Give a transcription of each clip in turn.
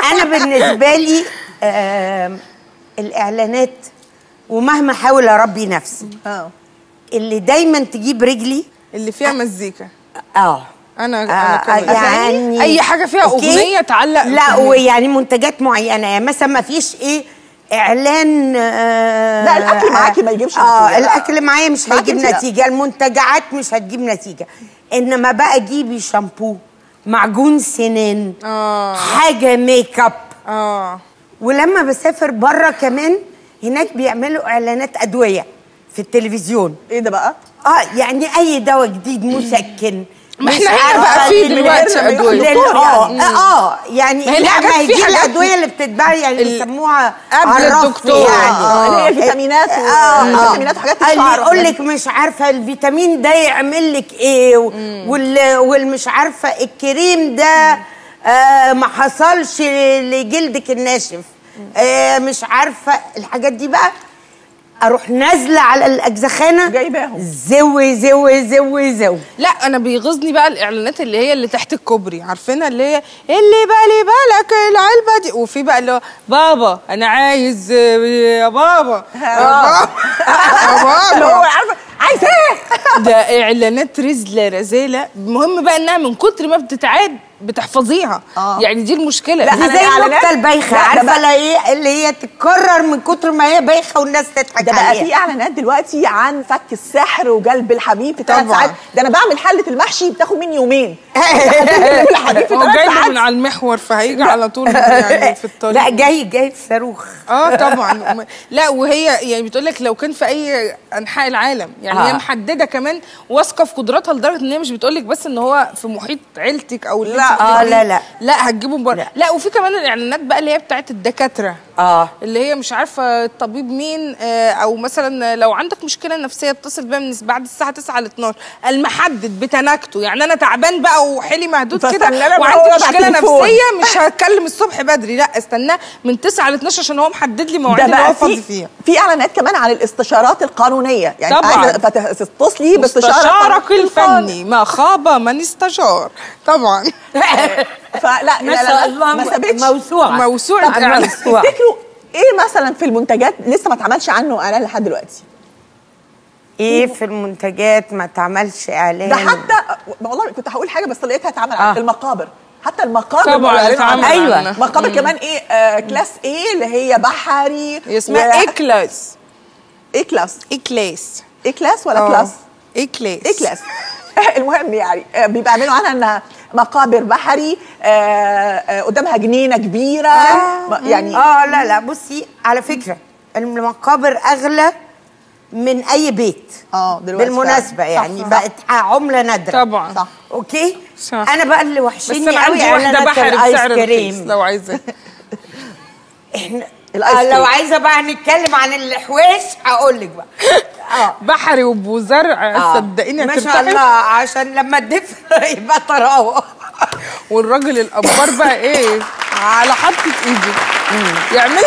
انا بالنسبه لي آم، الاعلانات ومهما احاول اربي نفسي اه اللي دايما تجيب رجلي اللي فيها مزيكا اه انا آه، انا كمان يعني اي حاجه فيها أوكي؟ اغنيه تعلق لا في دماغي. ويعني منتجات معينه يعني مثلا ما فيش ايه اعلان آه لا، الأكل معاكي ما يجيبش اه نتيجة. الاكل معايا مش معاكي هيجيب انت لا. نتيجه المنتجعات مش هتجيب نتيجه انما بقى جيبي شامبو معجون سنان آه. حاجه ميك اب اه ولما بسافر بره كمان هناك بيعملوا اعلانات ادويه في التلفزيون ايه ده بقى؟ اه يعني اي دواء جديد مسكن ما مش احنا هنا عارفة بقى في لل- دلوقتي لل- أدوية. لل- دكتور اه يعني. اه يعني ما هي لا الحاجات- ما هي في دي حاجات- الادويه اللي بتتباع يعني ال- بيسموها قبل عرف الدكتور. يعني آه، اللي هي الفيتامينات والفيتامينات وحاجات اللي الشعر يقول لك مش عارفه الفيتامين ده يعمل لك ايه و- وال والمش عارفه الكريم ده آه ما حصلش لجلدك الناشف آه مش عارفه الحاجات دي بقى اروح نازله على الاجزخانه جايباهم. زوي زوي زوي زوي لا انا بيغيظني بقى الاعلانات اللي هي اللي تحت الكوبري عارفينها اللي هي اللي بالي بالك العلبه دي وفي بقى اللي هو بابا انا عايز آه، يا بابا يا بابا يا اللي هو بابا عارفه عايز ايه؟ ده اعلانات رزله رزاله المهم بقى انها من كتر ما بتتعاد بتحفظيها آه. يعني دي المشكله لا، دي أنا زي الإعلانات- النكته البايخه لا، ده عارفه بقى- لا ايه اللي هي تتكرر من كتر ما هي بايخه والناس تضحك ده بقى عليها في اعلانات دلوقتي عن فك السحر وجلب الحبيب في ثلاث طبعاً. ساعات ده انا بعمل حله المحشي بتاخد مني يومين جلب الحبيب في هو ثلاث جايبه ساعات من على المحور فهيجي على طول يعني في الطريق لا جاي جاي في صاروخ اه طبعا لا وهي يعني بتقول لك لو كان في اي انحاء العالم يعني آه. هي محدده كمان واثقه في قدراتها لدرجه ان هي مش بتقول لك بس ان هو في محيط عيلتك او اللي لا، انت آه، بتجيبيه. لا، لا. لا هتجيبه من بره لا. لا وفي كمان الاعلانات بقى اللي هي بتاعت الدكاتره اه اللي هي مش عارفه الطبيب مين آه، او مثلا لو عندك مشكله نفسيه اتصل بيها من بعد الساعه 9 ل 12 المحدد بتناكته يعني انا تعبان بقى وحيلي مهدود كده فاستنى لما وعندي هو يبعت مشكله تليفون. نفسيه مش هتكلم الصبح بدري لا استناه من 9 ل 12 عشان هو محدد لي ده مواعيد اللي هو بقى فاضي في فيها في اعلانات كمان عن الاستشارات القانونيه يعني طبعاً. عايزه فتتصلي باستشاره استشارك الفني ما خاب من استشار طبعا فلا ما شاء الإعلانات الله ما سابتش موسوعه موسوعة طب إعلان. موسوعة. تفتكروا ايه مثلا في المنتجات لسه ما اتعملش عنه اعلان لحد دلوقتي ايه في المنتجات ما تعملش اعلان ده حتى والله كنت هقول حاجه بس لقيتها اتعمل آه. عن المقابر حتى المقابر طبعاً بقوا يعلنوا اتعمل عنها. أيوة. عنها. مقابر كمان ايه آه كلاس ايه اللي هي بحري هي اسمها و- اكلاس ايه كلاس اكلاس ايه كلاس ولا آه. كلاس اكلاس ايه كلاس المهم يعني آه، بيبقى يعملوا عنها انها مقابر بحري آه، آه، قدامها جنينه كبيره ما- يعني اه لا لا بصي على فكره المقابر اغلى من اي بيت اه دلوقتي بالمناسبه فعلا. يعني صح، صح. بقت عمله نادره طبعا صح. اوكي صح. انا بقى اللي بس وحشني انا قوي عندي واحده اعلانات بحر الايس بسعر رخيص كريم لو عايزه احنا الآيس آه كريم. لو عايزه بقى نتكلم عن الحواش هقول لك بقى اه بحري وابو زرع آه. صدقيني ما شاء هترتاحي. الله عشان لما الدفء يبقى طراوه والراجل الابار بقى ايه على حطة ايده يعمل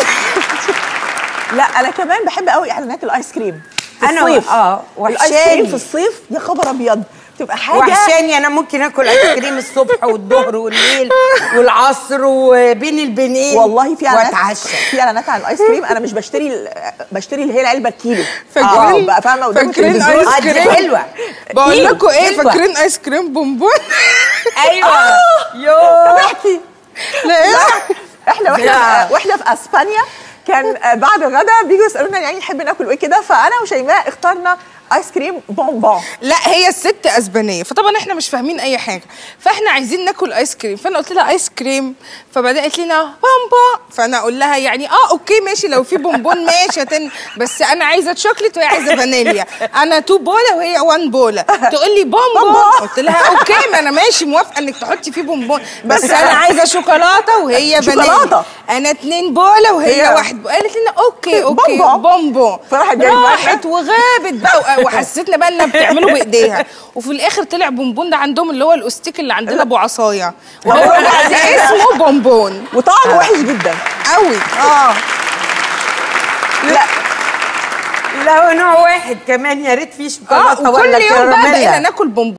لا انا كمان بحب قوي اعلانات الايس كريم في أنا- الصيف آه، الايس وحشاني. كريم في الصيف يا خبر ابيض تبقى حاجه وحشاني انا ممكن اكل ايس كريم الصبح والظهر والليل والعصر وبين البنين والله في اعلانات واتعشى في اعلانات عن الايس كريم انا مش بشتري ال- بشتري اللي هي العلبه الكيلو فاكرين بقى فاهمه قدام فاكرين التلفزيون. ايس آه، دي كريم حلوة. بقول كيلو، لكم ايه حلوة. فاكرين ايس كريم بونبون ايوه يوه احكي لا إيه؟ احنا واحنا لا. في واحنا في اسبانيا كان آه، بعد الغداء بيجوا يسالونا يعني نحب ناكل ايه كده فانا وشيماء اخترنا ايس كريم بونبون لا هي الست اسبانيه فطبعا احنا مش فاهمين اي حاجه فاحنا عايزين ناكل ايس كريم فانا قلت لها ايس كريم فبدات لنا بامبا فانا اقول لها يعني اه اوكي ماشي لو في بونبون ماشي هتن بس انا عايزه شوكليت وهي عايزه فانيليا انا تو بولا وهي وان بولا تقول لي بونبون قلت لها اوكي ما انا ماشي موافقه انك تحطي فيه بونبون بس انا عايزه شوكولاته وهي فانيليا شوكولاتة. انا اتنين بولا وهي هي- واحد قالت لنا اوكي اوكي بونبون. بونبون فراحت جايبة راحت وغابت بقى وحسيتنا بقى انها بتعمله بايديها وفي الاخر طلع بونبون ده عندهم اللي هو الاستيك اللي عندنا ابو عصايه وهو بقى اسمه بونبون وطعمه وحش جدا قوي اه لا لا نوع واحد كمان يا ريت فيه اه شوكولاته وكل ولا يوم بقى كراميلا بقينا ناكل بونبون